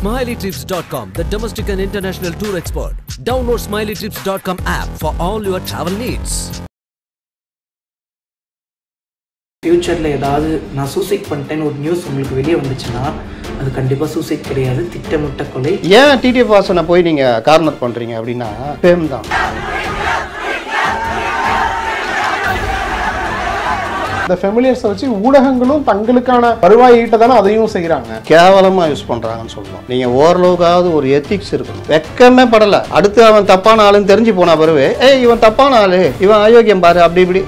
SmileyTrips.com, the domestic and international tour expert. Download SmileyTrips.com app for all your travel needs. ஃப்யூச்சரில் ஏதாவது நான் suicide பண்ணிட்டேன்னு ஒரு news உங்களுக்கு வெளியே வந்துச்சுன்னா அது கண்டிப்பாக சூசைட் கிடையாது திட்டமிட்ட கொலை ஏன் டிடிஎஃப் வாசனை போய் நீங்கள் கார்னர் பண்ணுறீங்க அப்படின்னா ஃபேம் தான் இந்த ஃபெமிலியர்ஸை வச்சு ஊடகங்களும் தங்களுக்கான வருவாய் ஈட்ட தானே அதையும் செய்கிறாங்க கேவலமாக யூஸ் பண்ணுறாங்கன்னு சொல்லுவோம் நீங்கள் ஓரளவுக்காவது ஒரு எத்திக்ஸ் இருக்கணும் வெக்கமே படலை அடுத்து அவன் தப்பான ஆளுன்னு தெரிஞ்சு போன பிறகு ஏய் இவன் தப்பான ஆளு இவன் அயோக்கியம் பாரு அப்படி இப்படி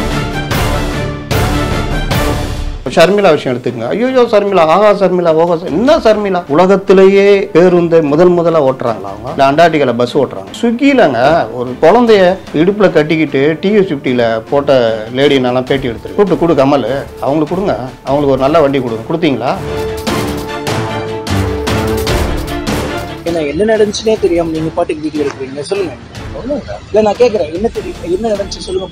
ஷர்மிளா விஷயம் எடுத்துக்கங்க ஐயோ சர்மிளா ஆஹா சர்மிளா ஓஹோ சர்- என்ன சர்மிளா உலகத்திலேயே பேருந்தை முதல் முதலா ஓட்டுறாங்களா அவங்க இல்லை அண்டார்டிகால பஸ் ஓட்டுறாங்க ஸ்விக்கிலங்க ஒரு குழந்தைய இடுப்புல கட்டிக்கிட்டு டிவி ஃபிஃப்டியில் போட்ட லேடினெல்லாம் பேட்டி எடுத்துரு கூப்பிட்டு கொடு கமல் அவங்களுக்கு கொடுங்க அவங்களுக்கு ஒரு நல்ல வண்டி கொடுங்க கொடுத்தீங்களா ஏன்னா என்ன நடந்துச்சுனே தெரியாம நீங்க பாட்டுக்கு வீடியோ எடுக்கிறீங்க சொல்லுங்க இல்ல நான் கேக்குறேன் என்ன தெரியும் என்ன நடந்துச்சு சொல்லுங்க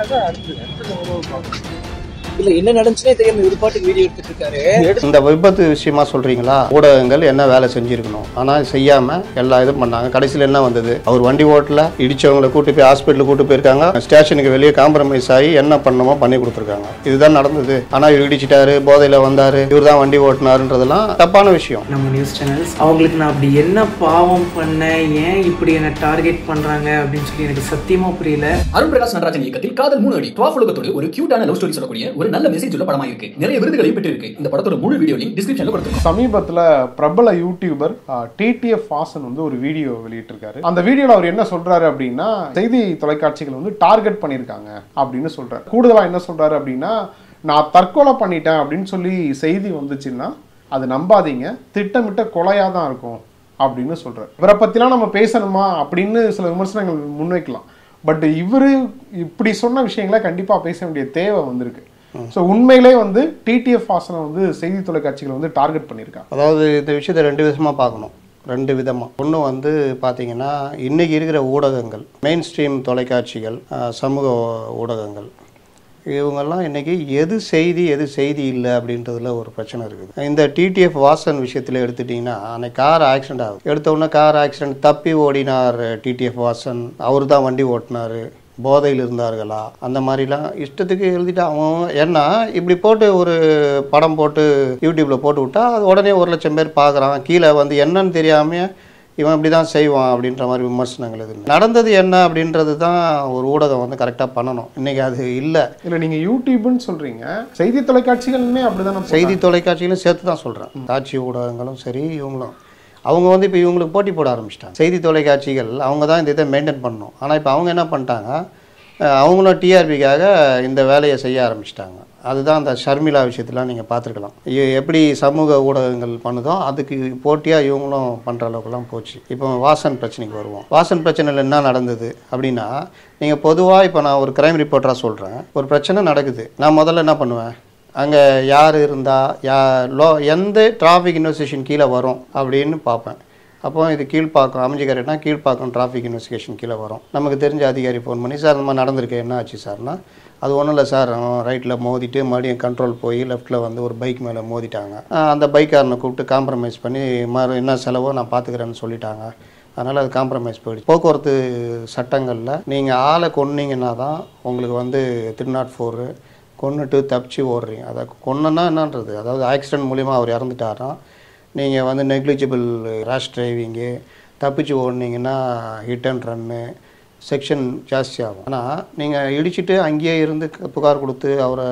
பார்ப்போம் இல்ல என்ன நடந்துச்சுனே தெரியாம இவர் பாட்டுக்கு வீடியோ எடுத்துட்டு இருக்காரு இந்த விபத்து விஷயமா சொல்றீங்களா ஊடகங்கள் என்ன வேலை செஞ்சிருக்கணும் ஆனா செய்யாம எல்லா இதுவும் பண்ணாங்க கடைசியில் என்ன வந்தது அவர் வண்டி ஓட்டல இடிச்சவங்களை கூட்டு போய் ஹாஸ்பிட்டல் கூட்டு போயிருக்காங்க ஸ்டேஷனுக்கு வெளியே காம்ப்ரமைஸ் ஆகி என்ன பண்ணணுமோ பண்ணி கொடுத்துருக்காங்க இதுதான் நடந்தது ஆனா இவர் இடிச்சிட்டாரு போதையில வந்தாரு இவர் தான் வண்டி ஓட்டினாருன்றதெல்லாம் தப்பான விஷயம் நம்ம நியூஸ் சேனல்ஸ் அவங்களுக்கு நான் அப்படி என்ன பாவம் பண்ணேன் ஏன் இப்படி என்ன டார்கெட் பண்றாங்க அப்படின்னு சொல்லி எனக்கு சத்தியமா புரியல அருண் பிரகாஷ் நடராஜன் இயக்கத்தில் காதல் மூணு அடி டுவாஃப் உலகத்தோடு ஒரு கியூட்டான லவ் ஸ்டோரி சொல்லக்கூடிய ஒரு நல்ல மெசேஜ் உள்ள படமா இருக்கு நிறைய விருதுகளையும் பெற்றிருக்கு இந்த படத்தோட முழு வீடியோ லிங்க் டிஸ்கிரிப்ஷன்ல கொடுத்துருக்கோம் சமீபத்தில் பிரபல யூடியூபர் டிடிஎஃப் வாசன் வந்து ஒரு வீடியோ வெளியிட்டிருக்காரு அந்த வீடியோவில் அவர் என்ன சொல்றாரு அப்படின்னா செய்தி தொலைக்காட்சிகள் வந்து டார்கெட் பண்ணியிருக்காங்க அப்படின்னு சொல்றாரு கூடுதலாக என்ன சொல்றாரு அப்படின்னா நான் தற்கொலை பண்ணிட்டேன் அப்படின்னு சொல்லி செய்தி வந்துச்சுன்னா அது நம்பாதீங்க திட்டமிட்ட கொலையாக தான் இருக்கும் அப்படின்னு சொல்றாரு இவரை பற்றிலாம் நம்ம பேசணுமா அப்படின்னு சில விமர்சனங்கள் முன்வைக்கலாம் பட் இவரு இப்படி சொன்ன விஷயங்களை கண்டிப்பாக பேச வேண்டிய தேவை வந்திருக்கு ஸோ உண்மையிலே வந்து டிடிஎஃப் வாசனை வந்து செய்தி தொலைக்காட்சிகளை வந்து டார்கெட் பண்ணியிருக்காங்க அதாவது இந்த விஷயத்தை ரெண்டு விதமாக பார்க்கணும் ரெண்டு விதமாக ஒன்று வந்து பார்த்தீங்கன்னா இன்றைக்கி இருக்கிற ஊடகங்கள் மெயின் ஸ்ட்ரீம் தொலைக்காட்சிகள் அஹ், சமூக ஊடகங்கள் இவங்கெல்லாம் இன்றைக்கி எது செய்தி எது செய்தி இல்லை அப்படின்றதுல ஒரு பிரச்சனை இருக்குது இந்த டிடிஎஃப் வாசன் விஷயத்தில் எடுத்துட்டிங்கன்னா அன்னைக்கு கார் ஆக்சிடென்ட் ஆகுது எடுத்த உடனே கார் ஆக்சிடென்ட் தப்பி ஓடினார் டிடிஎஃப் வாசன் அவர் தான் வண்டி ஓட்டினார் போதையில் இருந்தார்களா அந்த மாதிரிலாம் இஷ்டத்துக்கு எழுதிட்டு அவன் ஏன்னா இப்படி போட்டு ஒரு படம் போட்டு யூடியூப்பில் போட்டு விட்டா அது உடனே ஒரு லட்சம் பேர் பார்க்குறான் கீழே வந்து என்னன்னு தெரியாமல் இவன் இப்படி தான் செய்வான் அப்படின்ற மாதிரி விமர்சனங்கள் இது நடந்தது என்ன அப்படின்றது தான் ஒரு ஊடகம் வந்து கரெக்டாக பண்ணணும் இன்றைக்கி அது இல்லை இல்ல நீங்க யூடியூப்னு சொல்றீங்க செய்தி தொலைக்காட்சிகளுமே அப்படிதானே செய்தி தொலைக்காட்சியிலும் சேர்த்து தான் சொல்கிறேன் காட்சி ஊடகங்களும் சரி இவங்களும் அவங்க வந்து இப்போ இவங்களுக்கு போட்டி போட ஆரம்பிச்சிட்டாங்க செய்தி தொலைக்காட்சிகள் அவங்க தான் இந்த இதை மெயின்டைன் பண்ணணும் ஆனால் இப்போ அவங்க என்ன பண்ணிட்டாங்க அஹ் அவங்களும் டிஆர்பிக்காக இந்த வேலையை செய்ய ஆரம்பிச்சிட்டாங்க அதுதான் அந்த ஷர்மிளா விஷயத்தெலாம் நீங்கள் பார்த்துருக்கலாம் இ- எப்படி சமூக ஊடகங்கள் பண்ணுதோ அதுக்கு போட்டியாக இவங்களும் பண்ணுற அளவுக்குலாம் போச்சு இப்போ வாசன் பிரச்சனைக்கு வருவோம் வாசன் பிரச்சனையில் என்ன நடந்தது அப்படின்னா நீங்கள் பொதுவாக இப்போ நான் ஒரு கிரைம் ரிப்போர்ட்டராக சொல்கிறேன் ஒரு பிரச்சனை நடக்குது நான் முதல்ல என்ன பண்ணுவேன் அங்கே யார் இருந்தால் யா லோ எந்த டிராஃபிக் இன்வெஸ்டிகேஷன் கீழே வரும் அப்படின்னு பார்ப்பேன் அப்போ இது கீழ்ப்பாக்கம் அமைஞ்சிக்கரைனா கீழ்ப்பாக்கம் டிராஃபிக் இன்வெஸ்டிகேஷன் கீழே வரும் நமக்கு தெரிஞ்ச அதிகாரி ஃபோன் பண்ணி சார் இந்த மாதிரி நடந்திருக்கு என்ன ஆச்சு சார்னா அது ஒன்றும் இல்லை சார் ரைட்டில் மோதிட்டு மறுபடியும் கண்ட்ரோல் போய் லெஃப்ட்டில் வந்து ஒரு பைக் மேலே மோதிட்டாங்க ஆஹ் அந்த பைக்காரனை கூப்பிட்டு காம்ப்ரமைஸ் பண்ணி மறு என்ன செலவோ நான் பார்த்துக்கிறேன்னு சொல்லிட்டாங்க அதனால் அது காம்ப்ரமைஸ் போயிடுச்சு போக்குவரத்து சட்டங்களில் நீங்கள் ஆளை கொன்னீங்கன்னா தான் உங்களுக்கு வந்து த்ரீ நாட் ஃபோரு கொன்னுட்டு தப்பிச்சு ஓடுறீங்க அதை கொன்னனா என்னன்றது அதாவது ஆக்சிடென்ட் மூலிமா அவர் இறந்துட்டாரா நீங்கள் வந்து நெக்லிஜிபிள் ரேஷ் டிரைவிங்கு தப்பிச்சு ஓடுனீங்கன்னா ஹிட் அண்ட் ரன்னு செக்ஷன் ஜாஸ்தி ஆகும் ஆனால் நீங்கள் இடிச்சிட்டு அங்கேயே இருந்து க- புகார் கொடுத்து அவரை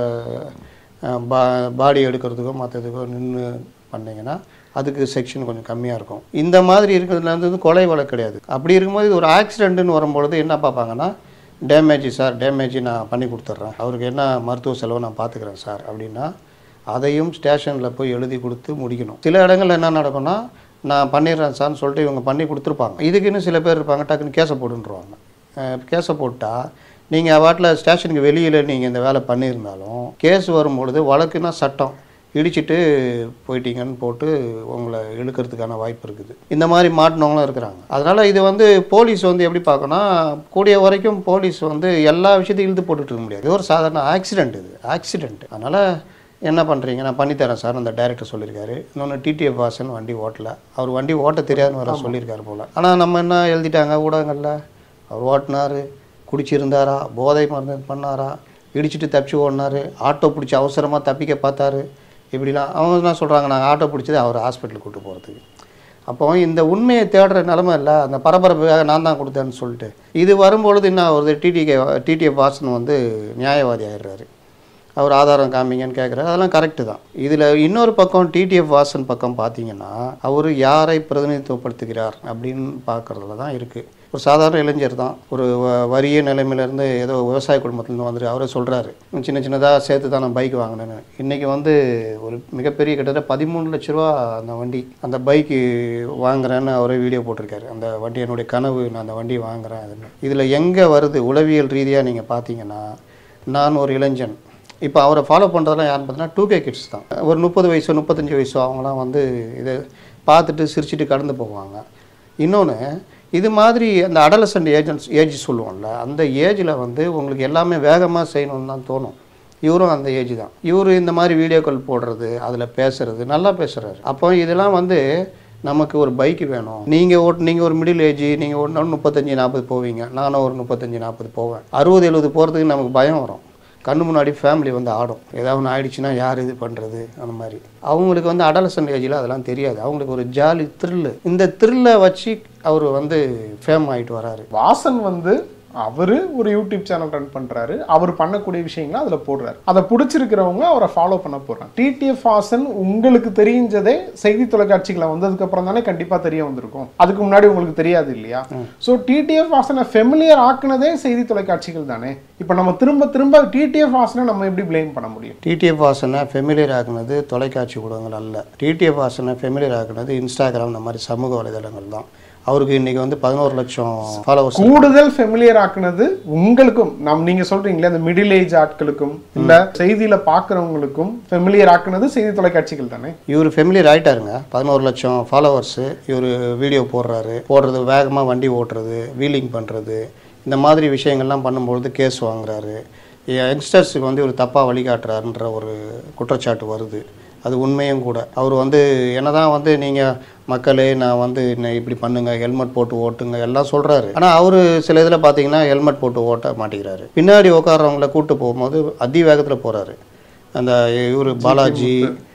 அஹ், பா பாடி எடுக்கிறதுக்கோ மற்றதுக்கோ நின்று பண்ணீங்கன்னா அதுக்கு செக்ஷன் கொஞ்சம் கம்மியாக இருக்கும் இந்த மாதிரி இருக்கிறதுல வந்து கொலை வழக்கு கிடையாது அப்படி இருக்கும்போது இது ஒரு ஆக்சிடென்ட்னு வரும்பொழுது என்ன பார்ப்பாங்கன்னா டேமேஜ் சார் டேமேஜ் நான் பண்ணி கொடுத்துட்றேன் அவருக்கு என்ன மருத்துவ செலவு நான் பார்த்துக்கிறேன் சார் அப்படின்னா அதையும் ஸ்டேஷனில் போய் எழுதி கொடுத்து முடிக்கணும் சில இடங்கள்ல என்ன நடக்கும்னா நான் பண்ணிடுறேன் சார்னு சொல்லிட்டு இவங்க பண்ணி கொடுத்துருப்பாங்க இதுக்குன்னு சில பேர் இருப்பாங்க டக்குன்னு கேஸை போடுன்றுவாங்க அஹ் கேஸை போட்டால் நீங்கள் வாட்டில் ஸ்டேஷனுக்கு வெளியில் நீங்கள் இந்த வேலை பண்ணியிருந்தாலும் கேஸ் வரும்பொழுது வழக்குன்னா சட்டம் இடிச்சிட்டு போயிட்டீங்கன்னு போட்டு உங்களை இழுக்கிறதுக்கான வாய்ப்பு இருக்குது இந்த மாதிரி மாட்டினவங்களும் இருக்கிறாங்க அதனால் இது வந்து போலீஸ் வந்து எப்படி பார்க்கணும் கூடிய வரைக்கும் போலீஸ் வந்து எல்லா விஷயத்தையும் இழுத்து போட்டுட்டு இருக்க முடியாது இது ஒரு சாதாரண ஆக்சிடென்ட் இது ஆக்சிடென்ட் அதனால் என்ன பண்ணுறீங்க நான் பண்ணித்தரேன் சார் அந்த டைரக்டர் சொல்லியிருக்காரு இன்னொன்று டிடிஎஃப் வாசன் வண்டி ஓட்டல அவர் வண்டி ஓட்ட தெரியாதுன்னு வர சொல்லியிருக்காரு போல் ஆனால் நம்ம என்ன எழுதிட்டாங்க ஊடகங்களில் அவர் ஓட்டினார் குடிச்சிருந்தாரா போதை மருந்து பண்ணாரா இடிச்சிட்டு தப்பிச்சு ஓடினாரு ஆட்டோ பிடிச்சி அவசரமாக தப்பிக்க பார்த்தாரு இப்படிலாம் அவங்க என்ன சொல்கிறாங்க நாங்கள் ஆட்டோ பிடிச்சது அவர் ஹாஸ்பிட்டலுக்கு கூட்டு போகிறதுக்கு அப்போ இந்த உண்மையை தேடுற நிலமை இல்லை அந்த பரபரப்புக்காக நான் தான் கொடுத்தேன்னு சொல்லிட்டு இது வரும்பொழுது என்ன ஒரு டிடிகே டிடிஎஃப் வாசன் வந்து நியாயவாதி ஆயிடுறாரு அவர் ஆதாரம் காமிங்கன்னு கேட்குறாரு அதெல்லாம் கரெக்டு தான் இதில் இன்னொரு பக்கம் டிடிஎஃப் வாசன் பக்கம் பார்த்தீங்கன்னா அவர் யாரை பிரதிநிதித்துவப்படுத்துகிறார் அப்படின்னு பார்க்குறதுல தான் இருக்குது ஒரு சாதாரண இளைஞர் தான் ஒரு வ- வறிய நிலைமையிலேருந்து ஏதோ விவசாய குடும்பத்துலேருந்து வந்துட்டு அவரே சொல்கிறாரு சின்ன சின்னதாக சேர்த்து தான் நான் பைக் வாங்கினேன்னு இன்றைக்கி வந்து ஒரு மிகப்பெரிய கிட்டத்தட்ட பதிமூணு லட்ச ரூபா அந்த வண்டி அந்த பைக்கு வாங்குறேன்னு அவரே வீடியோ போட்டிருக்காரு அந்த வண்டி என்னுடைய கனவு நான் அந்த வண்டி வாங்குறேன் அதுன்னு இதில் எங்கே வருது உளவியல் ரீதியாக நீங்கள் பார்த்தீங்கன்னா நான் ஒரு இளைஞன் இப்போ அவரை ஃபாலோ பண்ணுறதெல்லாம் யாருன்னு பார்த்தீங்கன்னா டூ கே கிட்ஸ் தான் ஒரு முப்பது வயசோ முப்பத்தஞ்சு வயசோ அவங்களாம் வந்து இதை பார்த்துட்டு சிரிச்சிட்டு கடந்து போவாங்க இன்னொன்று இது மாதிரி அந்த அடலசன்ட் ஏஜென்ட்ஸ் ஏஜ் சொல்லுவோம்ல அந்த ஏஜில் வந்து உங்களுக்கு எல்லாமே வேகமாக செய்யணும்னு தான் தோணும் இவரும் அந்த ஏஜ் தான் இவர் இந்த மாதிரி வீடியோக்கள் போடுறது அதில் பேசுறது நல்லா பேசுகிறாரு அப்போ இதெல்லாம் வந்து நமக்கு ஒரு பைக் வேணும் நீங்கள் ஓட் நீங்கள் ஒரு மிடில் ஏஜ் நீங்கள் ஓட்டினாலும் முப்பத்தஞ்சு நாற்பது போவீங்க நானும் ஒரு முப்பத்தஞ்சு நாற்பது போவேன் அறுபது எழுபது போகிறதுக்கு நமக்கு பயம் வரும் கண்ணு முன்னாடி ஃபேமிலி வந்து ஆடும் ஏதாவது ஒன்று ஆயிடுச்சுன்னா யார் இது பண்ணுறது அந்த மாதிரி அவங்களுக்கு வந்து அடலசன் ஏஜில் அதெல்லாம் தெரியாது அவங்களுக்கு ஒரு ஜாலி த்ரில்லு இந்த த்ரில்லை வச்சு அவர் வந்து ஃபேம் ஆகிட்டு வராரு வாசன் வந்து அவரு ஒரு யூடியூப் சேனல் ரன் பண்றாரு அவர் பண்ணக்கூடிய விஷயங்களை அதுல போடுறாரு அதை பிடிச்சிருக்கிறவங்க அவரை ஃபாலோ பண்ண போறாங்க டிடிஎஃப் வாசன் உங்களுக்கு தெரிஞ்சதே செய்தி தொலைக்காட்சிகளை வந்ததுக்கு அப்புறம் தானே கண்டிப்பா தெரிய வந்திருக்கும் அதுக்கு முன்னாடி உங்களுக்கு தெரியாது இல்லையா சோ டிடிஎஃப் வாசனை ஃபெமிலியர் ஆக்குனதே செய்தி தொலைக்காட்சிகள் தானே இப்போ நம்ம திரும்ப திரும்ப டிடிஎஃப் வாசனை நம்ம எப்படி ப்ளேம் பண்ண முடியும் டிடிஎஃப் வாசனை ஃபெமிலியர் ஆக்குனது தொலைக்காட்சி ஊடகங்கள் அல்ல டிடிஎஃப் வாசனை ஃபெமிலியர் ஆக்குனது இன்ஸ்டாகிராம் இந்த மாதிரி சமூக வலைதளங்கள் தான் அவருக்கு இன்னைக்கு வந்து பதினோரு லட்சம் ஃபாலோவர்ஸ் கூடுதல் ஃபெமிலியர் ஆக்குனது உங்களுக்கும் நம் நீங்க சொல்றீங்களே அந்த மிடில் ஏஜ் ஆட்களுக்கும் இல்ல செய்தியில பாக்குறவங்களுக்கும் ஃபெமிலியர் ஆக்குனது செய்தி தொலைக்காட்சிகள் தானே இவர் ஃபெமிலியர் ஆயிட்டாருங்க பதினோரு லட்சம் ஃபாலோவர்ஸு இவர் வீடியோ போடுறாரு போடுறது வேகமாக வண்டி ஓட்டுறது வீலிங் பண்ணுறது இந்த மாதிரி விஷயங்கள்லாம் பண்ணும்பொழுது கேஸ் வாங்குறாரு யங்ஸ்டர்ஸுக்கு வந்து இவர் தப்பாக வழிகாட்டுறாருன்ற ஒரு குற்றச்சாட்டு வருது அது உண்மையும் கூட அவர் வந்து என்னதான் வந்து நீங்கள் மக்களே நான் வந்து என்ன இப்படி பண்ணுங்க ஹெல்மெட் போட்டு ஓட்டுங்க எல்லாம் சொல்கிறாரு ஆனால் அவர் சில இதில் பார்த்தீங்கன்னா ஹெல்மெட் போட்டு ஓட்ட மாட்டேங்கிறாரு பின்னாடி உட்கார்றவங்கள கூட்டு போகும்போது அதி வேகத்தில் போகிறாரு அந்த இவர் பாலாஜி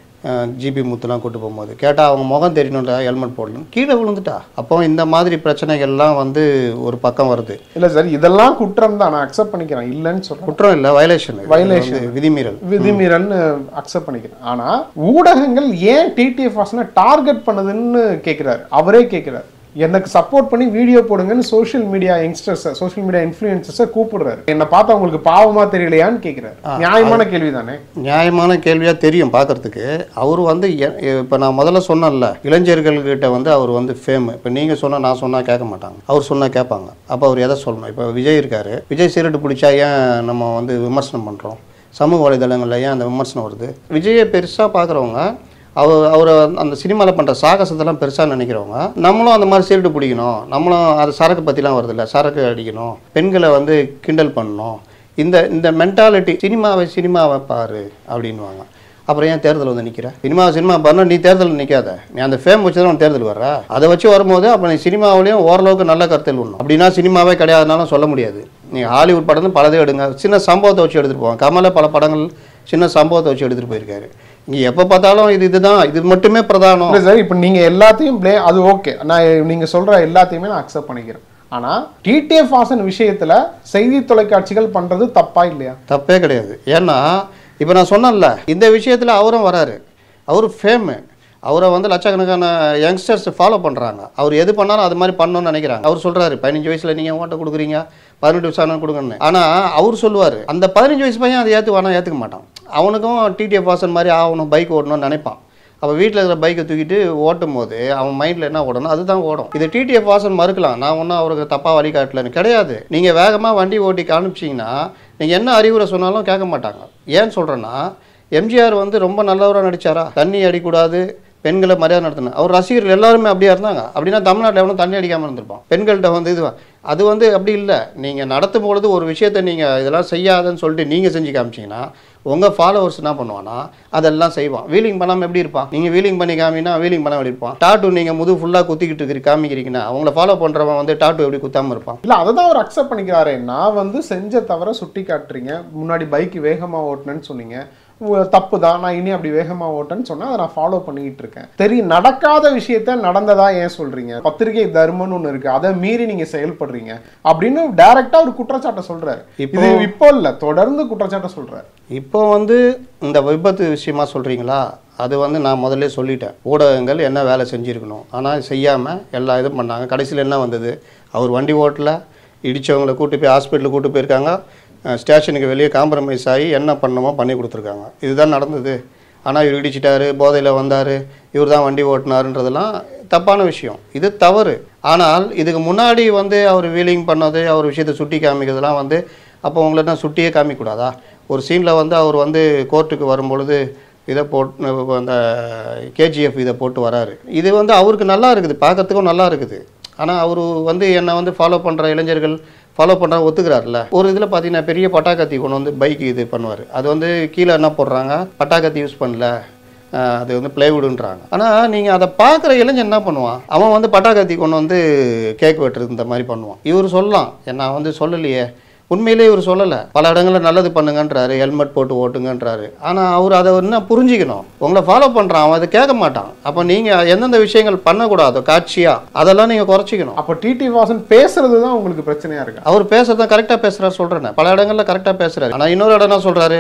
ஜிபி முத்துலாம் கூட்டு போகும்போது கேட்டால் அவங்க முகம் தெரியணும்டா ஹெல்மெட் போடணும் கீழே விழுந்துட்டா அப்போ இந்த மாதிரி பிரச்சனைகள்லாம் வந்து ஒரு பக்கம் வருது இல்ல சார் இதெல்லாம் குற்றம் தான் நான் அக்செப்ட் பண்ணிக்கிறேன் இல்லைன்னு சொல்றேன் குற்றம் இல்லை வயலேஷன் Violation. விதிமீறல் விதிமீறல்னு அக்செப்ட் பண்ணிக்கிறேன் ஆனா ஊடகங்கள் ஏன் டிடிஎஃப் வாசனை டார்கெட் பண்ணுதுன்னு கேக்குறாரு அவரே கேக்குறாரு எனக்கு சப்போர்ட் பண்ணி வீடியோ போடுங்கன்னு social media youngsters social media இன்ஃபுளுசர்ஸை கூப்பிடுறாரு என்ன பார்த்தா உங்களுக்கு பாவமா தெரியலையான்னு கேக்குறாரு நியாயமான கேள்வி தானே நியாயமான கேள்வியாக தெரியும் பார்க்கறதுக்கு அவர் வந்து இப்போ நான் முதல்ல சொன்னேன்ல இளைஞர்கள்கிட்ட வந்து அவர் வந்து ஃபேம் இப்போ நீங்கள் சொன்னால் நான் சொன்னால் கேட்க மாட்டாங்க அவர் சொன்னால் கேட்பாங்க அப்போ அவர் எதை சொல்லணும் இப்போ விஜய் இருக்காரு விஜய் சீரட்டு பிடிச்சா ஏன் நம்ம வந்து விமர்சனம் பண்ணுறோம் சமூக வலைதளங்களில் ஏன் அந்த விமர்சனம் வருது விஜயை பெருசாக பார்க்குறவங்க அவர் அவரை அந்த சினிமாவில் பண்ணுற சாகசத்தெல்லாம் பெருசாக நினைக்கிறவங்க நம்மளும் அந்த மாதிரி சீரட்டு பிடிக்கணும் நம்மளும் அது சரக்கு பற்றிலாம் வருதுல்ல சரக்கு அடிக்கணும் பெண்களை வந்து கிண்டல் பண்ணணும் இந்த இந்த மென்டாலிட்டி சினிமாவை சினிமாவை பாரு அப்படின்வாங்க அப்புறம் ஏன் தேர்தல் வந்து நிற்கிற சினிமா சினிமா பண்ண நீ தேர்தல் நிற்காத நீ அந்த ஃபேம் வச்சு தான் தேர்தல் வர்ற அதை வச்சு வரும்போது அப்போ நீ சினிமாவிலையும் ஓரளவுக்கு நல்ல கருத்தில் விடணும் அப்படின்னா சினிமாவே கிடையாதுனாலும் சொல்ல முடியாது நீ ஹாலிவுட் படம் பலதே எடுங்க சின்ன சம்பவத்தை வச்சு எடுத்துகிட்டு போவாங்க கமல பல படங்கள் சின்ன சம்பவத்தை வச்சு எடுத்துகிட்டு போயிருக்காரு நீ எப்போ பார்த்தாலும் இது இதுதான் இது மட்டுமே பிரதானம் இல்ல சார் இப்போ நீங்க எல்லாத்தையும் ப்ளே அது ஓகே நான் நீங்க சொல்ற எல்லாத்தையுமே நான் அக்செப்ட் பண்ணிக்கிறேன் ஆனா டிடிஎஃப் வாசன் விஷயத்துல செய்தி தொலைக்காட்சிகள் பண்றது தப்பா இல்லையா தப்பே கிடையாது ஏன்னா இப்போ நான் சொன்னேன்ல இந்த விஷயத்தில் அவரும் வராரு அவர் ஃபேமு அவரை வந்து லட்சக்கணக்கான யங்ஸ்டர்ஸ் ஃபாலோ பண்ணுறாங்க அவர் எது பண்ணாலும் அது மாதிரி பண்ணணும்னு நினைக்கிறாங்க அவர் சொல்கிறாரு பதினஞ்சு வயசில் நீங்கள் ஓட்ட கொடுக்குறீங்க பதினெட்டு வயசு ஆனால் கொடுங்கன்னு ஆனால் அவர் சொல்லுவார் அந்த பதினஞ்சு வயசு பையன் அதை ஏற்றுவானா ஏற்றுக்க மாட்டான் அவனுக்கும் டிடிஎஃப் வாசன் மாதிரி ஆகணும் பைக் ஓடணும்னு நினைப்பான் அப்போ வீட்டில் இருக்கிற பைக்கை தூக்கிட்டு ஓட்டும் போது அவன் மைண்டில் என்ன ஓடணும் அதுதான் ஓடும் இது டிடிஎஃப் வாசன் மறுக்கலாம் நான் ஒன்றும் அவருக்கு தப்பாக வழிகாட்டலன்னு கிடையாது நீங்கள் வேகமாக வண்டி ஓட்டி காமிச்சிங்கன்னா நீங்கள் என்ன அறிவுரை சொன்னாலும் கேட்க மாட்டாங்க ஏன் சொல்கிறேன்னா எம்ஜிஆர் வந்து ரொம்ப நல்லவராக நடிச்சாரா தண்ணி அடிக்கூடாது பெண்களை மரியாதை நடத்தணும் அவர் ரசிகர்கள் எல்லாருமே அப்படியா இருந்தாங்க அப்படின்னா தமிழ்நாட்டில் எவனும் தண்ணி அடிக்காமல் இருந்திருப்பான் பெண்கள்கிட்ட வந்து இது அது வந்து அப்படி இல்லை நீங்கள் நடத்தும் பொழுது ஒரு விஷயத்தை நீங்கள் இதெல்லாம் செய்யாதன்னு சொல்லிட்டு நீங்கள் செஞ்சு காமிச்சிங்கன்னா உங்கள் ஃபாலோவர்ஸ் என்ன பண்ணுவான்னா அதெல்லாம் செய்வான் வீலிங் பண்ணாமல் எப்படி இருப்பான் நீங்கள் வீலிங் பண்ணி காமினா வீலிங் பண்ண எப்படி இருப்பான் டாட்டு நீங்கள் முது ஃபுல்லாக குத்திக்கிட்டு இருக்கிற காமிக்கிறீங்கன்னா அவங்கள ஃபாலோ பண்ணுறவன் வந்து டாட்டு எப்படி குத்தாமல் இருப்பான் இல்ல அதை தான் அவர் அக்செப்ட் பண்ணிக்கிறாரு நான் வந்து செஞ்ச தவிர சுட்டி காட்டுறீங்க முன்னாடி பைக் வேகமா ஓட்டுனேன்னு சொன்னீங்க உ- தப்பு தான் நான் இனி அப்படி வேகமா ஓட்டேன்னு சொன்னா அதை நான் ஃபாலோ பண்ணிக்கிட்டு இருக்கேன் தெரியும் நடக்காத விஷயத்த நடந்ததா ஏன் சொல்றீங்க பத்திரிகை தர்மம்னு ஒண்ணு இருக்கு அதை மீறி நீங்க செயல்படுறீங்க அப்படின்னு டைரக்டா ஒரு குற்றச்சாட்டை சொல்றாரு இப்போ- இது இப்போ இல்ல தொடர்ந்து குற்றச்சாட்டை சொல்றாரு இப்போ வந்து இந்த விபத்து விஷயமா சொல்கிறீங்களா அது வந்து நான் முதல்ல சொல்லிட்டேன் ஊடகங்கள் என்ன வேலை செஞ்சுருக்கணும் ஆனால் செய்யாமல் எல்லா இதுவும் பண்ணாங்க கடைசியில் என்ன வந்தது அவர் வண்டி ஓட்டல இடித்தவங்களை கூட்டு போய் ஹாஸ்பிட்டலுக்கு கூட்டு போயிருக்காங்க அஹ் ஸ்டேஷனுக்கு வெளியே காம்ப்ரமைஸ் ஆகி என்ன பண்ணணுமோ பண்ணி கொடுத்துருக்காங்க இதுதான் நடந்தது ஆனால் இவர் இடிச்சிட்டாரு போதையில் வந்தார் இவர் தான் வண்டி ஓட்டினாருன்றதெல்லாம் தப்பான விஷயம் இது தவறு ஆனால் இதுக்கு முன்னாடி வந்து அவர் வீலிங் பண்ணது அவர் விஷயத்தை சுட்டி காமிக்கிறதுலாம் வந்து அப்போ உங்களை என்ன சுட்டியே காமிக்கக்கூடாதா ஒரு சீனில் வந்து அவர் வந்து கோர்ட்டுக்கு வரும்பொழுது இதை போட்டு அந்த கேஜிஎஃப் இதை போட்டு வராரு இது வந்து அவருக்கு நல்லா இருக்குது பார்க்கறதுக்கும் நல்லா இருக்குது ஆனால் அவர் வந்து என்னை வந்து ஃபாலோ பண்ணுற இளைஞர்கள் ஃபாலோ பண்ணுற ஒத்துக்கிறாருல்ல ஒரு இதில் பார்த்தீங்கன்னா பெரிய பட்டாக்கத்தி கொண்டு வந்து பைக் இது பண்ணுவார் அது வந்து கீழே என்ன போடுறாங்க பட்டாக்கத்தி யூஸ் பண்ணல ஆஹ் அது வந்து பிளைவுடுன்றாங்க ஆனால் நீங்கள் அதை பார்க்குற இளைஞன் என்ன பண்ணுவான் அவன் வந்து பட்டாக்கத்தி கொண்டு வந்து கேக் வெட்டுறது இந்த மாதிரி பண்ணுவான் இவர் சொல்லலாம் நான் வந்து சொல்லலையே உண்மையிலே இவர் சொல்லலை பல இடங்களில் நல்லது பண்ணுங்கன்றாரு ஹெல்மெட் போட்டு ஓட்டுங்கன்றாரு ஆனால் அவர் அதை என்ன புரிஞ்சுக்கணும் உங்களை ஃபாலோ பண்ணுறான் அவன் அதை கேட்க மாட்டான் அப்போ நீங்கள் எந்தெந்த விஷயங்கள் பண்ணக்கூடாதோ காட்சியாக அதெல்லாம் நீங்கள் குறைச்சிக்கணும் அப்போ டிடி வாசன் பேசுறது தான் உங்களுக்கு பிரச்சனையா இருக்கு அவர் பேசுறத கரெக்டாக பேசுகிறாரு சொல்கிறேன் பல இடங்களில் கரெக்டாக பேசுகிறாரு ஆனால் இன்னொரு இடம் என்ன சொல்கிறாரு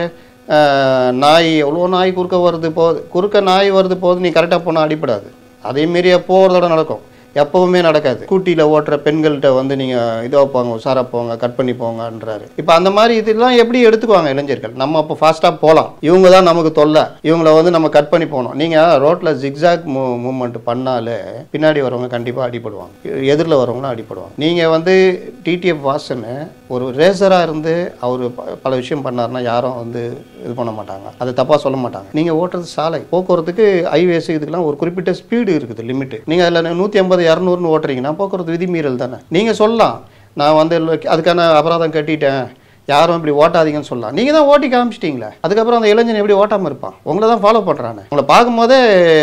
நாய் எவ்வளோ நாய் குறுக்க வருது போகுது குறுக்க நாய் வருது போகுது நீ கரெக்டாக போனால் அடிப்படாது அதே மாரியே போகிறதோட நடக்கும் எப்பவுமே நடக்காது ஸ்கூட்டியில் ஓட்டுற பெண்கள்கிட்ட வந்து நீங்கள் இதாக போங்க உஷாரா போங்க கட் பண்ணி போங்கன்றாரு இப்போ அந்த மாதிரி இதெல்லாம் எப்படி எடுத்துக்குவாங்க இளைஞர்கள் நம்ம அப்போ ஃபாஸ்ட்டாக போகலாம் இவங்க தான் நமக்கு தொல்லை இவங்கள வந்து நம்ம கட் பண்ணி போகணும் நீங்கள் ரோட்டில் ஜிக்ஸாக் மூ மூவ்மெண்ட் பண்ணாலே பின்னாடி வரவங்க கண்டிப்பாக அடிபடுவாங்க எதிரில் வரவங்களும் அடிபடுவாங்க நீங்கள் வந்து டிடிஎஃப் வாசனு ஒரு ரேசராக இருந்து அவர் பல விஷயம் பண்ணாருன்னா யாரும் வந்து இது பண்ண மாட்டாங்க அதை தப்பாக சொல்ல மாட்டாங்க நீங்கள் ஓட்டுறது சாலை போக்குவரத்துக்கு ஹைவேஸ் இதுக்கெல்லாம் ஒரு குறிப்பிட்ட ஸ்பீடு இருக்குது லிமிட்டு நீங்கள் அதில் நூற்றி ஐம்பது இரநூறுன்னு ஓட்டுறீங்கன்னா போக்குவரத்து விதிமீறல் தானே நீங்கள் சொல்லலாம் நான் வந்து அதுக்கான அபராதம் கட்டிட்டேன் யாரும் இப்படி ஓட்டாதீங்கன்னு சொல்லலாம் நீங்கள் தான் ஓட்டி காமிச்சிட்டீங்களே அதுக்கப்புறம் அந்த இளைஞன் எப்படி ஓட்டாமல் இருப்பான் உங்களை தான் ஃபாலோ பண்ணுறானே உங்களை பார்க்கும்போதே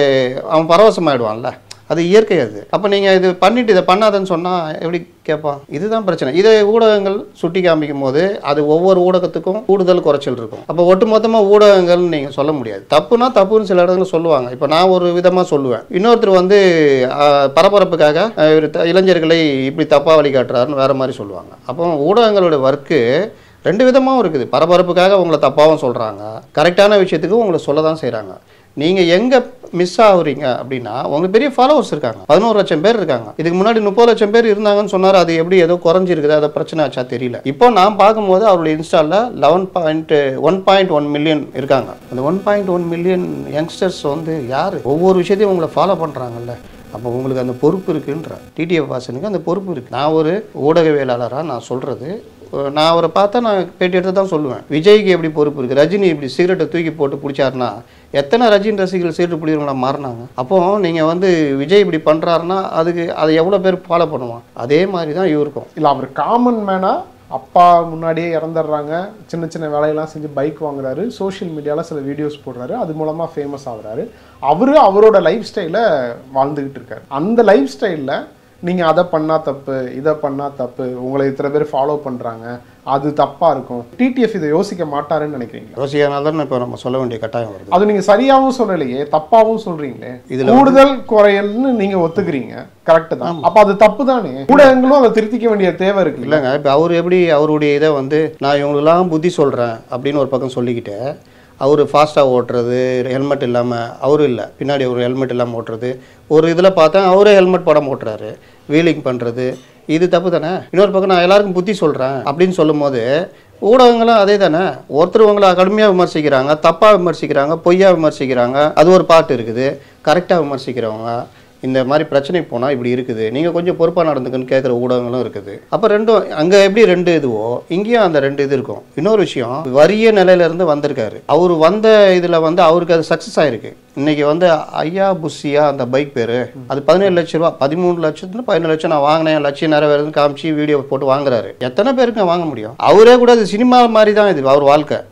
அவன் பரவசமாயிடுவான்ல அது இயற்கை அது அப்போ நீங்கள் இது பண்ணிட்டு இதை பண்ணாதன்னு சொன்னால் எப்படி கேட்பான் இதுதான் பிரச்சனை இதை ஊடகங்கள் சுட்டி காமிக்கும் போது அது ஒவ்வொரு ஊடகத்துக்கும் கூடுதல் குறைச்சல் இருக்கும் அப்போ ஒட்டுமொத்தமாக ஊடகங்கள்னு நீங்கள் சொல்ல முடியாது தப்புனா தப்புன்னு சில இடங்கள் சொல்லுவாங்க இப்போ நான் ஒரு விதமாக சொல்லுவேன் இன்னொருத்தர் வந்து ஆஹ், பரபரப்புக்காக ஆஹ், இவர் த- இளைஞர்களை இப்படி தப்பாக வழிகாட்டுறாருன்னு வேற மாதிரி சொல்லுவாங்க அப்போ ஊடகங்களோட ஒர்க்கு ரெண்டு விதமாகவும் இருக்குது பரபரப்புக்காக உங்களை தப்பாகவும் சொல்கிறாங்க கரெக்டான விஷயத்துக்கு உங்களை சொல்ல தான் செய்கிறாங்க நீங்கள் எங்கே மிஸ் ஆகுறீங்க அப்படின்னா உங்களுக்கு பெரிய ஃபாலோவர்ஸ் இருக்காங்க பதினோரு லட்சம் பேர் இருக்காங்க இதுக்கு முன்னாடி முப்பது லட்சம் பேர் இருந்தாங்கன்னு சொன்னார் அது எப்படி ஏதோ குறைஞ்சிருக்குது அதை பிரச்சனை ஆச்சா தெரியல இப்போ நான் பார்க்கும்போது அவருடைய இன்ஸ்டாலில் eleven point one point one million இருக்காங்க அந்த one point one million youngsters வந்து யார் ஒவ்வொரு விஷயத்தையும் உங்களை ஃபாலோ பண்ணுறாங்கல்ல அப்போ உங்களுக்கு அந்த பொறுப்பு இருக்குன்ற டிடிஎஃப் வாசனுக்கு அந்த பொறுப்பு இருக்குது நான் ஒரு ஊடகவியலாளராக நான் சொல்கிறது நான் அவரை பார்த்தா நான் பேட்டி எடுத்து தான் சொல்லுவேன் விஜய்க்கு எப்படி பொறுப்பு இருக்குது ரஜினி இப்படி சிகரெட்டை தூக்கி போட்டு பிடிச்சாருன்னா எத்தனை ரஜினி ரசிகர்கள் சிகரெட் பிடிக்கிறவங்களா மாறினாங்க அப்போ நீங்கள் வந்து விஜய் இப்படி பண்ணுறாருன்னா அதுக்கு அதை எவ்வளோ பேர் ஃபாலோ பண்ணுவான் அதே மாதிரி தான் இவருக்கும் இல்ல அவர் காமன் மேனா அப்பா முன்னாடியே இறந்துடுறாங்க சின்ன சின்ன வேலையெல்லாம் செஞ்சு பைக் வாங்குறாரு சோஷியல் மீடியாவில் சில வீடியோஸ் போடுறாரு அது மூலமா ஃபேமஸ் ஆகுறாரு அவரு அவரோட லைஃப் ஸ்டைலை வாழ்ந்துகிட்டு இருக்காரு அந்த லைஃப் ஸ்டைலில் நீங்க அதை பண்ணா தப்பு இதை பண்ணா தப்பு உங்களை இத்தனை பேர் ஃபாலோ பண்றாங்க அது தப்பா இருக்கும் டிடிஎஃப் இதை யோசிக்க மாட்டாருன்னு நினைக்கிறீங்களா யோசிக்கிறனால தான் இப்போ நம்ம சொல்ல வேண்டிய கட்டாயம் வருது அது நீங்க சரியாவும் சொல்லலையே தப்பாவும் சொல்றீங்களே இதுல கூடுதல் குறையல்னு நீங்க ஒத்துக்கிறீங்க கரெக்ட் தான் அப்ப அது தப்பு தானே ஊடகங்களும் அதை திருத்திக்க வேண்டிய தேவை இருக்கு இல்லைங்க இப்போ அவர் எப்படி அவருடைய இதை வந்து நான் இவங்களுக்கெல்லாம் புத்தி சொல்கிறேன் அப்படின்னு ஒரு பக்கம் சொல்லிக்கிட்டு அவர் ஃபாஸ்ட்டாக ஓட்டுறது ஹெல்மெட் இல்லாமல் அவரும் இல்லை பின்னாடி ஒரு ஹெல்மெட் இல்லாமல் ஓட்டுறது ஒரு இதில் பார்த்தா அவரே ஹெல்மெட் போடாமல் ஓட்டுறாரு வீலிங் பண்ணுறது இது தப்பு தானே இன்னொரு பக்கம் நான் எல்லாருக்கும் புத்தி சொல்கிறேன் அப்படின்னு சொல்லும்போது ஊடகங்களும் அதே தானே ஒருத்தர் உங்களை கடுமையாக விமர்சிக்கிறாங்க தப்பாக விமர்சிக்கிறாங்க பொய்யா விமர்சிக்கிறாங்க அது ஒரு பாட்டு இருக்குது கரெக்டாக விமர்சிக்கிறவங்க இந்த மாதிரி பிரச்சனை போனால் இப்படி இருக்குது நீங்கள் கொஞ்சம் பொறுப்பாக நடந்துக்குன்னு கேட்குற ஊடகங்களும் இருக்குது அப்போ ரெண்டும் அங்கே எப்படி ரெண்டு இதுவோ இங்கேயும் அந்த ரெண்டு இது இருக்கும் இன்னொரு விஷயம் வறிய நிலையிலேருந்து வந்திருக்காரு அவர் வந்த இதில் வந்து அவருக்கு அது சக்ஸஸ் ஆயிருக்கு இன்னைக்கு வந்து ஐயா புஷியா அந்த பைக் பேர் அது பதினேழு லட்ச ரூபா பதிமூணு லட்சத்துல பதினேழு லட்சம் நான் வாங்கினேன் லட்சம் நிறைவேறுதுன்னு காமிச்சு வீடியோ போட்டு வாங்குறாரு எத்தனை பேருக்கு வாங்க முடியும் அவரே கூட அது சினிமா மாதிரி தான் இது அவர் வாழ்க்கை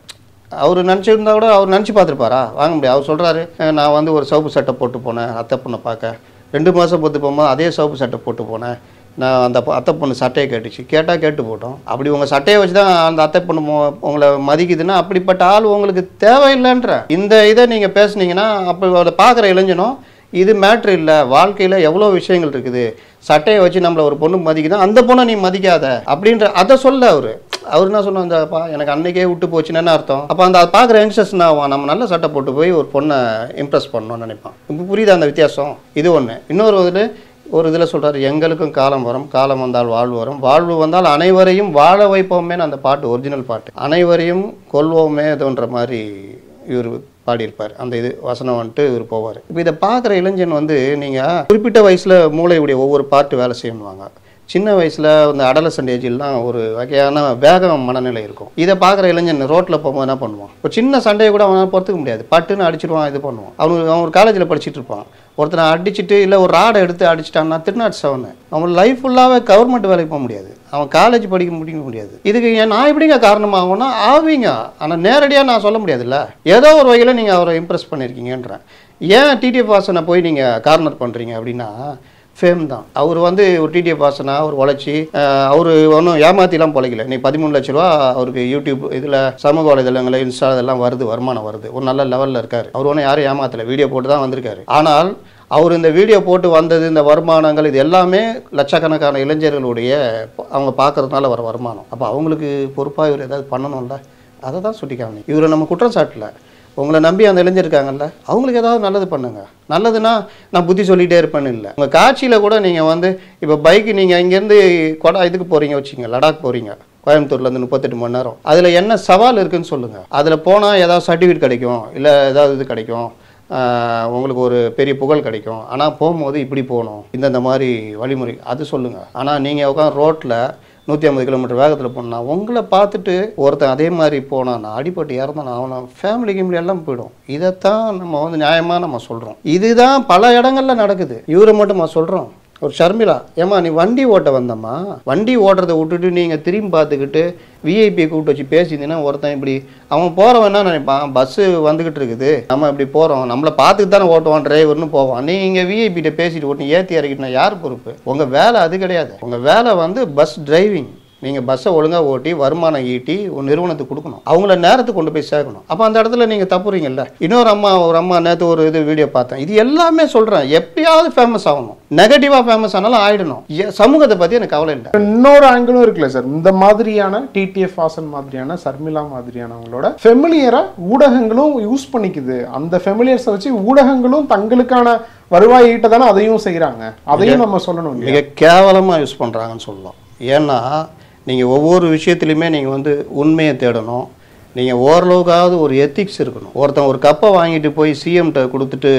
அவர் நினச்சிருந்தா கூட அவர் நினச்சி பார்த்துருப்பாரா வாங்க முடியாது அவர் சொல்கிறாரு நான் வந்து ஒரு சவுப்பு சட்டை போட்டு போனேன் அத்தை பொண்ணை பார்க்க ரெண்டு மாதம் பொறுத்து போகும்போது அதே சவுப்பு சட்டை போட்டு போனேன் நான் அந்த பொ- அத்தை பொண்ணு சட்டையை கேட்டுச்சு கேட்டால் கேட்டு போட்டோம் அப்படி உங்கள் சட்டையை வச்சு தான் அந்த அத்தை பொண்ணு மோ- உங்களை மதிக்குதுன்னா அப்படிப்பட்ட ஆள் உங்களுக்கு தேவையில்லைன்ற இந்த இதை நீங்கள் பேசுனீங்கன்னா அப்போ அதை பார்க்குற இளைஞனும் இது மேட்ரு இல்லை வாழ்க்கையில் எவ்வளோ விஷயங்கள் இருக்குது சட்டையை வச்சு நம்மளை ஒரு பொண்ணு மதிக்குதுன்னா அந்த பொண்ணை நீ மதிக்காத அப்படின்ற அதை சொல்ல அவர் அவர் என்ன சொன்னார் அந்தப்பா எனக்கு அன்னைக்கே விட்டு போச்சுன்னு என்ன அர்த்தம் அப்போ அந்த பார்க்குற யங்ஸ்டர்ஸ் என்ன ஆகும் நம்ம நல்ல சட்டை போட்டு போய் ஒரு பொண்ணை இம்ப்ரெஸ் பண்ணணும்னு நினைப்பான் இப்போ புரியுதா அந்த வித்தியாசம் இது ஒன்று இன்னொரு இதில் ஒரு இதில் சொல்றாரு எங்களுக்கும் காலம் வரும் காலம் வந்தால் வாழ்வு வரும் வாழ்வு வந்தால் அனைவரையும் வாழ வைப்போமேன்னு அந்த பாட்டு ஒரிஜினல் பாட்டு அனைவரையும் கொல்வோமே இதுன்ற மாதிரி இவர் பாடியிருப்பார் அந்த இது வசனம் வந்துட்டு இவர் போவார் இப்போ இதை பார்க்குற இளைஞன் வந்து நீங்கள் குறிப்பிட்ட வயசில் மூளையுடைய ஒவ்வொரு பார்ட்டு வேலை செய்யணுவாங்க சின்ன வயசில் இந்த அடலசன்ட் ஏஜில்லாம் ஒரு வகையான வேகம் மனநிலை இருக்கும் இதை பார்க்குற இளைஞன் ரோட்டில் போகும்போது என்ன பண்ணுவான் ஒரு சின்ன சண்டையை கூட அவனால் பொறுத்துக்க முடியாது பட்டுன்னு அடிச்சிடுவான் இது பண்ணுவான் அவனுக்கு அவன் ஒரு காலேஜில் படிச்சுட்டு இருப்பான் ஒருத்தனை அடிச்சிட்டு இல்லை ஒரு ராடை எடுத்து அடிச்சிட்டான்னா திருநாட்டு செவனு அவன் லைஃப் ஃபுல்லாகவே கவர்மெண்ட் வேலைக்கு போக முடியாது அவன் காலேஜ் படிக்க முடிக்க முடியாது இதுக்கு ஏன் நான் எப்படிங்க காரணமாகும்னா ஆவீங்க ஆனால் நேரடியாக நான் சொல்ல முடியாதுல்ல ஏதோ ஒரு வகையில் நீங்கள் அவரை இம்ப்ரெஸ் பண்ணியிருக்கீங்கன்றேன் ஏன் டிடிஎஃப் வாசனை போய் நீங்கள் கார்னர் பண்ணுறீங்க அப்படின்னா ஃபேம் தான் அவர் வந்து ஒரு டிடிஎஃப் வாசனா அவர் உழைச்சி அவர் ஒன்றும் ஏமாத்திலாம் பொழைக்கல நீ பதிமூணு லட்ச ரூபா அவருக்கு யூடியூப் இதில் சமூக வலைதளங்கள் இன்ஸ்டா இதெல்லாம் வருது வருமானம் வருது ஒரு நல்ல லெவலில் இருக்கார் அவர் ஒன்றும் யாரும் ஏமாத்தல வீடியோ போட்டு தான் வந்திருக்காரு ஆனால் அவர் இந்த வீடியோ போட்டு வந்தது இந்த வருமானங்கள் இது எல்லாமே லட்சக்கணக்கான இளைஞர்களுடைய அவங்க பார்க்கறதுனால வர வருமானம் அப்போ அவங்களுக்கு பொறுப்பாக இவர் ஏதாவது பண்ணணும்ல அதை தான் சுட்டிக்காமி இவரை நம்ம குற்றம் சாட்டல உங்களை நம்பி அந்த இளைஞர் இருக்காங்கல்ல அவங்களுக்கு ஏதாவது நல்லது பண்ணுங்க நல்லதுன்னா நான் புத்தி சொல்லிகிட்டே இருப்பேன்னு இல்லை உங்கள் காட்சியில் கூட நீங்கள் வந்து இப்போ பைக்கு நீங்கள் இங்கேருந்து கொடா இதுக்கு போகிறீங்க வச்சுங்க லடாக் போகிறீங்க கோயம்புத்தூர்லேருந்து முப்பத்தெட்டு மணி நேரம் அதில் என்ன சவால் இருக்குன்னு சொல்லுங்கள் அதில் போனால் ஏதாவது சர்டிஃபிகேட் கிடைக்கும் இல்லை ஏதாவது இது கிடைக்கும் ஆஹ் உங்களுக்கு ஒரு பெரிய புகழ் கிடைக்கும் ஆனால் போகும்போது இப்படி போகணும் இந்தந்த மாதிரி வழிமுறை அது சொல்லுங்கள் ஆனால் நீங்கள் உட்காந்து ரோட்டில் நூற்றி ஐம்பது கிலோமீட்டர் வேகத்தில் போனா உங்களை பார்த்துட்டு ஒருத்தன் அதே மாதிரி போனான்னா அடிபட்டு இறந்தானா அவனை ஃபேமிலி கிமிலி எல்லாம் போயிடும் இதைத்தான் நம்ம வந்து நியாயமாக நம்ம சொல்கிறோம் இதுதான் பல இடங்கள்ல நடக்குது இவரை மட்டும் நம்ம சொல்கிறோம் ஒரு ஷர்மிளா ஏம்மா நீ வண்டி ஓட்ட வந்தம்மா வண்டி ஓட்டுறதை விட்டுட்டு நீங்கள் திரும்பி பார்த்துக்கிட்டு விஐபியை கூப்பிட்டு வச்சு பேசியிருந்தீங்கன்னா ஒருத்தன் இப்படி அவன் போகிறவன் என்ன நினைப்பான் பஸ்ஸு வந்துக்கிட்டு இருக்குது நம்ம இப்படி போகிறோம் நம்மளை பார்த்துட்டு தானே ஓட்டுவான் டிரைவர்னு போவான் நீங்கள் விஐபிகிட்ட பேசிட்டு ஓட்டு ஏற்றி இறக்கிட்டுனா யார் பொறுப்பு உங்கள் வேலை அது கிடையாது உங்கள் வேலை வந்து பஸ் டிரைவிங் நீங்கள் பஸ்ஸை ஒழுங்காக ஓட்டி வருமானம் ஈட்டி ஒரு நிறுவனத்துக்கு கொடுக்கணும் அவங்கள நேரத்துக்கு கொண்டு போய் சேர்க்கணும் அப்போ அந்த இடத்துல நீங்கள் தப்புறீங்கல்ல இன்னொரு அம்மா ஒரு அம்மா நேற்று ஒரு இது வீடியோ பார்த்தேன் இது எல்லாமே சொல்கிறேன் எப்பயாவது ஃபேமஸ் ஆகணும் நெகட்டிவாக ஃபேமஸ் ஆனாலும் ஆயிடணும் ஏ- சமூகத்தை பற்றி எனக்கு கவலை இல்லை இன்னொரு ஆங்கிளும் இருக்குல்ல சார் இந்த மாதிரியான டிடிஎஃப் வாசன் மாதிரியான சர்மிளா மாதிரியானவங்களோட ஃபெமிலியரை ஊடகங்களும் யூஸ் பண்ணிக்குது அந்த ஃபெமிலியர்ஸை வச்சு ஊடகங்களும் தங்களுக்கான வருவாய் ஈட்ட தானே அதையும் செய்றாங்க அதையும் நம்ம சொல்லணும் இல்லையா? மிக கேவலமாக யூஸ் பண்ணுறாங்கன்னு சொல்லலாம் ஏன்னா நீங்கள் ஒவ்வொரு விஷயத்துலையுமே நீங்கள் வந்து உண்மையை தேடணும் நீங்கள் ஓரளவுக்காவது ஒரு எத்திக்ஸ் இருக்கணும் ஒருத்தன் ஒரு கப்பை வாங்கிட்டு போய் சிஎம்கிட்ட கொடுத்துட்டு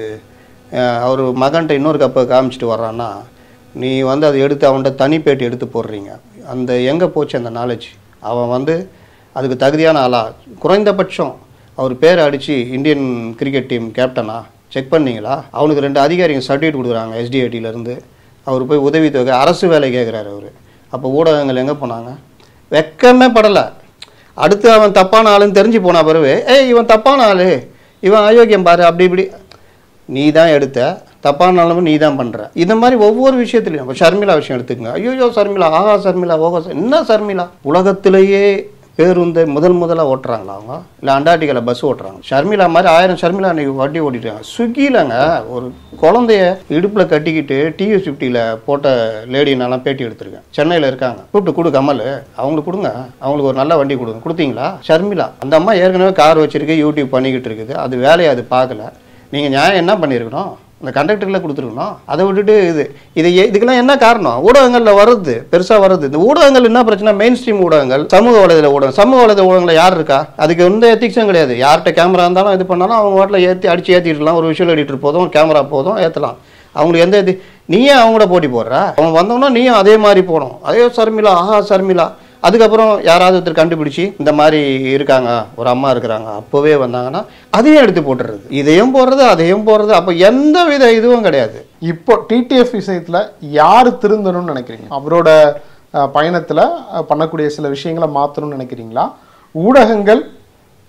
அஹ், அவர் மகன்கிட்ட இன்னொரு கப்பை காமிச்சிட்டு வர்றான்னா நீ வந்து அதை எடுத்து அவன்கிட்ட தனி பேட்டி எடுத்து போடுறீங்க அந்த எங்கே போச்சு அந்த நாலேஜ் அவன் வந்து அதுக்கு தகுதியான ஆளா குறைந்தபட்சம் அவர் பேரை அடித்து இந்தியன் கிரிக்கெட் டீம் கேப்டனா செக் பண்ணீங்களா அவனுக்கு ரெண்டு அதிகாரிங்க சர்டிஃபிகேட் கொடுக்குறாங்க SDIT ல இருந்து அவர் போய் உதவி தொகை அரசு வேலை கேட்குறாரு அவர் அப்போ ஊடகங்கள் எங்கே போனாங்க வெக்கமே படலை அடுத்து அவன் தப்பான ஆளுன்னு தெரிஞ்சு போன பிறகு ஏய் இவன் தப்பான ஆளு இவன் அயோக்கியம் பாரு அப்படி இப்படி நீ தான் எடுத்த தப்பான ஆளும் நீ தான் பண்ணுற இந்த மாதிரி ஒவ்வொரு விஷயத்துலையும் இப்போ ஷர்மிளா விஷயம் எடுத்துக்கங்க ஐயோ ஷர்மிளா ஆஹா ஷர்மிளா ஓஹோ ஷர்- என்ன ஷர்மிளா உலகத்திலேயே பேருந்தை முதல் முதலாக ஓட்டுறாங்களா அவங்க இல்லை அண்டார்டிகாவில் பஸ் ஓட்டுறாங்க ஷர்மிளா மாதிரி ஆயிரம் ஷர்மிளா அன்றைக்கி வண்டி ஓட்டிட்டாங்க ஸ்விக்கிலங்க ஒரு குழந்தைய இடுப்பில் கட்டிக்கிட்டு டிவிஎஸ் ஃபிஃப்டியில் போட்ட லேடி நான்லாம் பேட்டி எடுத்திருக்கேன் சென்னையில் இருக்காங்க கூப்பிட்டு கொடு கமல் அவங்களுக்கு கொடுங்க அவங்களுக்கு ஒரு நல்ல வண்டி கொடுங்க கொடுத்தீங்களா ஷர்மிளா அந்த அம்மா ஏற்கனவே கார் வச்சிருக்கு யூடியூப் பண்ணிக்கிட்டு இருக்குது அது வேலையை அது பார்க்கல நீங்கள் நியாயம் என்ன பண்ணியிருக்கணும் அந்த கண்டக்டரில் கொடுத்துருக்கணும் அதை விட்டுட்டு இது இது ஏ- இதுக்கெல்லாம் என்ன காரணம் ஊடகங்களில் வருது பெருசாக வருது இந்த ஊடகங்கள் என்ன பிரச்சனை மெயின் ஸ்ட்ரீம் ஊடகங்கள் சமூக வலைதள ஊடகம் சமூக வலைதள ஊடகங்களில் யார் இருக்கா அதுக்கு எந்த எத்திக்ஸும் கிடையாது யார்கிட்ட கேமரா இருந்தாலும் இது பண்ணாலும் அவங்க வாட்டில் ஏற்றி அடித்து ஏற்றிடலாம் ஒரு விஷுவல் எடிட்டர் போதும் கேமரா போதும் ஏற்றலாம் அவங்களுக்கு எந்த இது நீயே அவங்க கூட போட்டி போடுற அவன் வந்தோம்னா நீயும் அதே மாதிரி போகணும் அதே சர்மிளா ஆஹா சர்மிளா அதுக்கப்புறம் யாராவது ஒருத்தர் கண்டுபிடிச்சி இந்த மாதிரி இருக்காங்க ஒரு அம்மா இருக்கிறாங்க அப்போவே வந்தாங்கன்னா அதையும் எடுத்து போட்டுறது இதையும் போடுறது அதையும் போடுறது அப்போ எந்த வித இதுவும் கிடையாது இப்போ டிடிஎஃப் விஷயத்துல யாரு திருந்தணும்னு நினைக்கிறீங்க அவரோட அஹ், பயணத்துல அஹ், பண்ணக்கூடிய சில விஷயங்களை மாத்தணும்னு நினைக்கிறீங்களா ஊடகங்கள்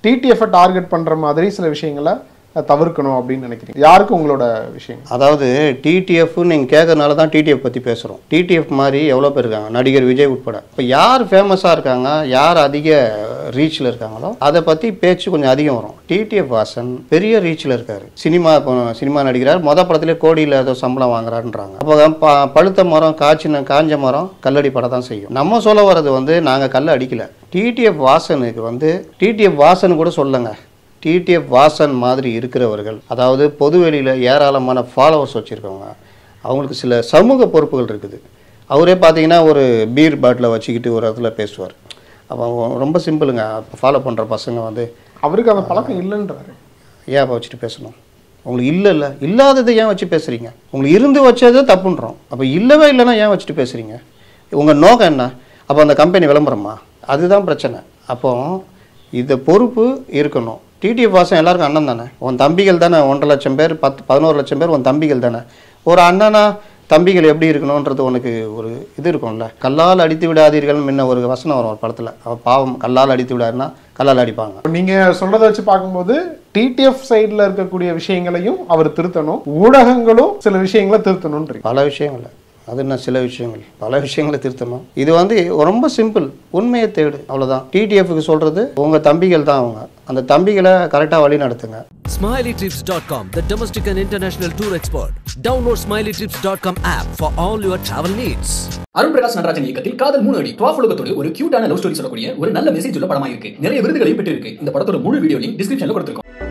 டிடிஎஃப் டார்கெட் பண்ற மாதிரி சில விஷயங்களை அஹ், தவிர்க்கணும் அப்படின்னு நினைக்கிறீங்க யாருக்கு உங்களோட விஷயம் அதாவது டிடிஎஃப் நீங்கள் கேட்கறதுனால தான் டிடிஎஃப் பற்றி பேசுகிறோம் டிடிஎஃப் மாதிரி எவ்வளோ பேர் இருக்காங்க நடிகர் விஜய் உட்பட இப்போ யார் ஃபேமஸாக இருக்காங்க யார் அதிக ரீச்சில் இருக்காங்களோ அதை பற்றி பேச்சு கொஞ்சம் அதிகம் வரும் டிடிஎஃப் வாசன் பெரிய ரீச்சில் இருக்கார் சினிமா இப்போ சினிமா நடிக்கிறார் மொத படத்திலே கோடியில் ஏதோ சம்பளம் வாங்குறாருன்றாங்க அப்போ ப பழுத்த மரம் காய்ச்சின காஞ்ச மரம் கல்லடி பட தான் செய்யும் நம்ம சொல்ல வர்றது வந்து நாங்கள் கல் அடிக்கல டிடிஎஃப் வாசனுக்கு வந்து டிடிஎஃப் வாசன் கூட சொல்லுங்க டிடிஎஃப் வாசன் மாதிரி இருக்கிறவர்கள் அதாவது பொதுவெளியில் ஏராளமான ஃபாலோவர்ஸ் வச்சுருக்கவங்க அவங்களுக்கு சில சமூக பொறுப்புகள் இருக்குது அவரே பார்த்தீங்கன்னா ஒரு பீர் பாட்டிலை வச்சுக்கிட்டு ஒரு இடத்துல பேசுவார் அப்போ ரொம்ப சிம்பிளுங்க ஃபாலோ பண்ணுற பசங்க வந்து அவருக்கு அந்த பழக்கம் இல்லைன்றாரு ஏன் அப்போ வச்சுட்டு பேசணும் உங்களுக்கு இல்லை இல்லை இல்லாததை ஏன் வச்சு பேசுகிறீங்க உங்களுக்கு இருந்து வச்சதை தப்புன்றோம் அப்போ இல்லவே இல்லைன்னா ஏன் வச்சுட்டு பேசுகிறீங்க உங்கள் நோக்கம் என்ன அப்போ அந்த கம்பெனி விளம்பரமா அதுதான் பிரச்சனை அப்போ இந்த பொறுப்பு இருக்கணும் டிடிஎஃப் வாசம் எல்லாருக்கும் அண்ணன் தானே உன் தம்பிகள் தானே ஒன்றரை லட்சம் பேர் பத்து பதினோரு லட்சம் பேர் உன் தம்பிகள் தானே ஒரு அண்ணனா தம்பிகள் எப்படி இருக்கணுன்றது உனக்கு ஒரு இது இருக்கும்ல கல்லால் அடித்து விடாதீர்கள் முன்ன ஒரு வசனம் வரும் ஒரு படத்தில் அவன் பாவம் கல்லால் அடித்து விடாருன்னா கல்லால் அடிப்பாங்க நீங்க சொல்றத வச்சு பார்க்கும்போது டிடிஎஃப் சைடுல இருக்கக்கூடிய விஷயங்களையும் அவர் திருத்தணும் ஊடகங்களும் சில விஷயங்களை திருத்தணும்ன்றீங்க பல விஷயங்கள் அது என்ன சில விஷயங்கள் பல விஷயங்களை திருத்தணும் இது வந்து ரொம்ப சிம்பிள் உண்மையை தேடு அவ்வளோதான் டிடிஎஃப்க்கு சொல்கிறது உங்கள் தம்பிகள் தான் அவங்க அந்த தம்பிகளை கரெக்டாக வழி நடத்துங்க SmileyTrips.com, the domestic and international tour expert. Download SmileyTrips.com app for all your travel needs. Arun Prakash Natarajan இயக்கத்தில் காதல் மூணு அடி டுவாஃப் உலகத்தோடு ஒரு கியூட்டான லவ் ஸ்டோரி சொல்லக்கூடிய ஒரு நல்ல மெசேஜ் உள்ள படமா இருக்கு நிறைய விருதுகளையும் பெற்றிருக்கு இந்த படத்தோட முழு வீடியோ லிங்க் டிஸ்கிரிப்ஷன்ல கொடுத்துருக்கோம்